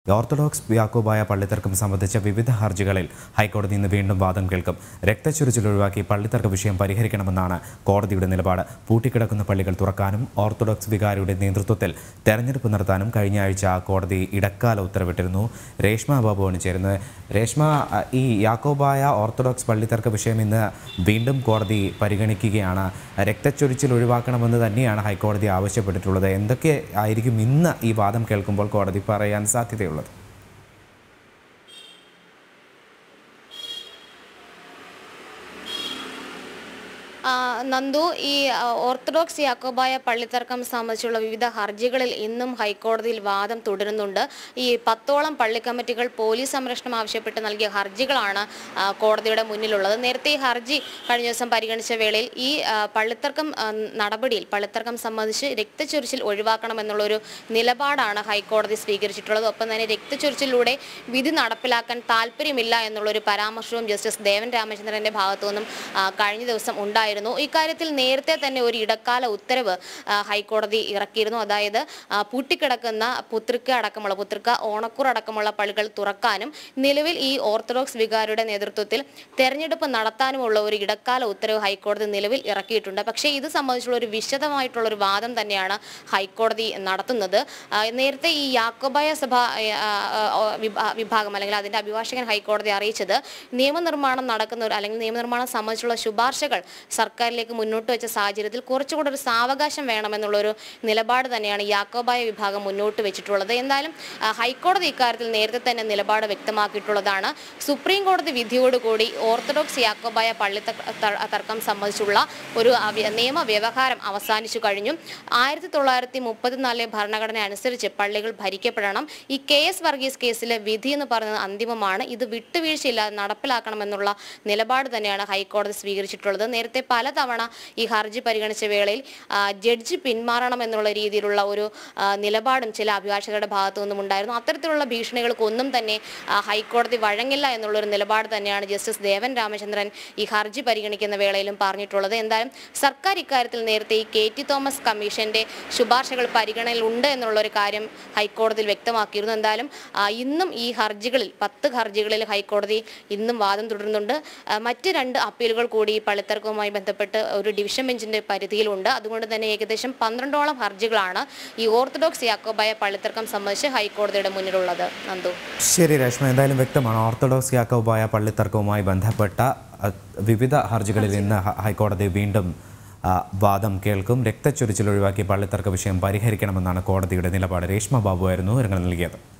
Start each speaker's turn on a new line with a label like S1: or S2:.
S1: orthodox Yakobaya പള്ളിത്തർക്കം സംബന്ധിച്ച വിവിധ ഹർജികളിൽ ഹൈക്കോടതി ഇന്ന് വീണ്ടും വാദം കേൾക്കും രക്തച്ചൊരിച്ചിൽ ഒഴിവാക്കി പള്ളിത്തർക്ക വിഷയം പരിഹരിക്കണമെന്നാണ് കോടതിയുടെ നിലപാട് പൂട്ടിക്കിടക്കുന്ന പള്ളികൾ തുറക്കാനും ഓർത്തഡോക്സ് വികാരിയുടെ നേതൃത്വത്തിൽ തെരഞ്ഞെടുപ്പ് നടത്താനും കഴിഞ്ഞ ആഴ്ച കോടതി ഇടക്കാല ഉത്തരവിട്ടിരുന്നു രേഷ്മ ബാബുവാണ് ചേരുന്നത് രേഷ്മ അ, ഈ യാക്കോബായ ഓർത്തഡോക്സ് പള്ളിത്തർക്ക വിഷയം ഇന്ന് വീണ്ടും കോടതി പരിഗണിക്കുകയാണ് രക്തച്ചൊരിച്ചിൽ ഒഴിവാക്കണമെന്ന് തന്നെയാണ് ഹൈക്കോടതി ആവശ്യപ്പെട്ടിട്ടുള്ളത് എന്തൊക്കെ ആയിരിക്കും ഇന്ന് ഈ വാദം കേൾക്കുമ്പോൾ കോടതി പറയാൻ സാധ്യതയുള്ളത്
S2: ആ, നന്ദു ഈ ആ, ഓർത്തഡോക്സ് യാക്കോബായ പള്ളിത്തർക്കം സംബന്ധിച്ചുള്ള വിവിധ ഹർജികളിൽ ഇന്നും ഹൈക്കോടതിയിൽ വാദം തുടരുന്നുണ്ട് ഈ പത്തോളം പള്ളി കമ്മിറ്റികൾ പോലീസ് സംരക്ഷണം ആവശ്യപ്പെട്ട് നൽകിയ ഹർജികളാണ് ആ, കോടതിയുടെ മുന്നിലുള്ളത് നേരത്തെ ഈ ഹർജി കഴിഞ്ഞ ദിവസം പരിഗണിച്ച വേളയിൽ ഈ ആ, പള്ളിത്തർക്കം ആ, നടപടിയിൽ പള്ളിത്തർക്കം സംബന്ധിച്ച് രക്തച്ചൊരിച്ചിൽ ഒഴിവാക്കണമെന്നുള്ളൊരു നിലപാടാണ് ഹൈക്കോടതി സ്വീകരിച്ചിട്ടുള്ളത് ഒപ്പം തന്നെ രക്തച്ചൊരിച്ചിലൂടെ വിധി നടപ്പിലാക്കാൻ താല്പര്യമില്ല എന്നുള്ളൊരു പരാമർശവും ജസ്റ്റിസ് ദേവൻ രാമചന്ദ്രന്റെ ഭാഗത്തു നിന്നും ആ, കഴിഞ്ഞ ദിവസം ഉണ്ടായിരുന്നു ഇക്കാര്യത്തിൽ നേരത്തെ തന്നെ ഒരു ഇടക്കാല ഉത്തരവ് ആ, ഹൈക്കോടതി ഇറക്കിയിരുന്നു അതായത് ആ, പൂട്ടിക്കിടക്കുന്ന പുത്രിക്ക അടക്കമുള്ള പുത്രിക്ക ഓണക്കൂർ അടക്കമുള്ള പള്ളികൾ തുറക്കാനും നിലവിൽ ഈ ഓർത്തഡോക്സ് വികാരുടെ നേതൃത്വത്തിൽ തെരഞ്ഞെടുപ്പ് നടത്താനുമുള്ള ഒരു ഇടക്കാല ഉത്തരവ് ഹൈക്കോടതി നിലവിൽ ഇറക്കിയിട്ടുണ്ട് പക്ഷേ ഇത് സംബന്ധിച്ചുള്ള ഒരു വിശദമായിട്ടുള്ള ഒരു വാദം തന്നെയാണ് ഹൈക്കോടതി നടത്തുന്നത് ആ, നേരത്തെ ഈ യാക്കോബായ സഭ ആ, ആ, വിഭാ- വിഭാഗം അല്ലെങ്കിൽ അതിന്റെ അഭിഭാഷകൻ ഹൈക്കോടതി അറിയിച്ചത് നിയമനിർമ്മാണം നടക്കുന്ന ഒരു അല്ലെങ്കിൽ നിയമനിർമ്മാണം സംബന്ധിച്ചുള്ള ശുപാർശകൾ സർക്കാരിലേക്ക് മുന്നോട്ട് വെച്ച സാഹചര്യത്തിൽ കുറച്ചുകൂടെ ഒരു സാവകാശം വേണമെന്നുള്ളൊരു നിലപാട് തന്നെയാണ് യാക്കോബായ വിഭാഗം മുന്നോട്ട് വെച്ചിട്ടുള്ളത് എന്തായാലും ആ, ഹൈക്കോടതി ഇക്കാര്യത്തിൽ നേരത്തെ തന്നെ നിലപാട് വ്യക്തമാക്കിയിട്ടുള്ളതാണ് സുപ്രീം കോടതി വിധിയോടുകൂടി ഓർത്തഡോക്സ് യാക്കോബായ പള്ളി തർക്ക- ത- തർക്കം സംബന്ധിച്ചുള്ള ഒരു അവ്യ- നിയമ വ്യവഹാരം അവസാനിച്ചു കഴിഞ്ഞു ആയിരത്തി തൊള്ളായിരത്തി മുപ്പത്തിനാലിലെ ഭരണഘടന അനുസരിച്ച് പള്ളികൾ ഭരിക്കപ്പെടണം ഈ കെ എസ് വർഗീസ് കേസിലെ വിധി എന്ന് പറയുന്നത് അന്തിമമാണ് ഇത് വിട്ടുവീഴ്ചയില്ലാതെ നടപ്പിലാക്കണമെന്നുള്ള നിലപാട് തന്നെയാണ് ഹൈക്കോടതി സ്വീകരിച്ചിട്ടുള്ളത് നേരത്തെ പലതവണ ഈ ഹർജി പരിഗണിച്ച വേളയിൽ ആ, ജഡ്ജി പിന്മാറണം എന്നുള്ള രീതിയിലുള്ള ഒരു ആ, നിലപാടും ചില അഭിഭാഷകരുടെ ഭാഗത്തു നിന്നും ഉണ്ടായിരുന്നു അത്തരത്തിലുള്ള ഭീഷണികൾക്കൊന്നും തന്നെ ആ, ഹൈക്കോടതി വഴങ്ങില്ല എന്നുള്ളൊരു നിലപാട് തന്നെയാണ് ജസ്റ്റിസ് ദേവൻ രാമചന്ദ്രൻ ഈ ഹർജി പരിഗണിക്കുന്ന വേളയിലും പറഞ്ഞിട്ടുള്ളത് എന്തായാലും സർക്കാർ ഇക്കാര്യത്തിൽ നേരത്തെ ഈ കെ ടി തോമസ് കമ്മീഷന്റെ ശുപാർശകൾ പരിഗണനയിലുണ്ട് എന്നുള്ള ഒരു കാര്യം ഹൈക്കോടതിയിൽ വ്യക്തമാക്കിയിരുന്നു എന്തായാലും ആ, ഇന്നും ഈ ഹർജികളിൽ പത്ത് ഹർജികളിൽ ഹൈക്കോടതി ഇന്നും വാദം തുടരുന്നുണ്ട് ആ, മറ്റ് രണ്ട് അപ്പീലുകൾ കൂടി ഈ പള്ളിത്തർക്കവുമായി ബന്ധപ്പെട്ട് ഒരു ഡിവിഷൻ ബെഞ്ചിന്റെ പരിധിയിലുണ്ട് അതുകൊണ്ട് തന്നെ ഏകദേശം പന്ത്രണ്ടോളം ഹർജികളാണ് ഈ ഓർത്തഡോക്സ് യാക്കോബായ പള്ളിത്തർക്കം സംബന്ധിച്ച് ഹൈക്കോടതിയുടെ മുന്നിലുള്ളത് നന്ദു
S1: ശരി രേഷ്മ എന്തായാലും വ്യക്തമാണ് ഓർത്തഡോക്സ് യാക്കോബായ പള്ളിത്തർക്കവുമായി ബന്ധപ്പെട്ട അ, വിവിധ ഹർജികളിൽ ഇന്ന് ഹ- ഹൈക്കോടതി വീണ്ടും ആ, വാദം കേൾക്കും രക്തച്ചൊരിച്ചിൽ ഒഴിവാക്കി പള്ളിത്തർക്ക വിഷയം പരിഹരിക്കണമെന്നാണ് കോടതിയുടെ നിലപാട് രേഷ്മ ബാബു ആയിരുന്നു വിവരങ്ങൾ നൽകിയത്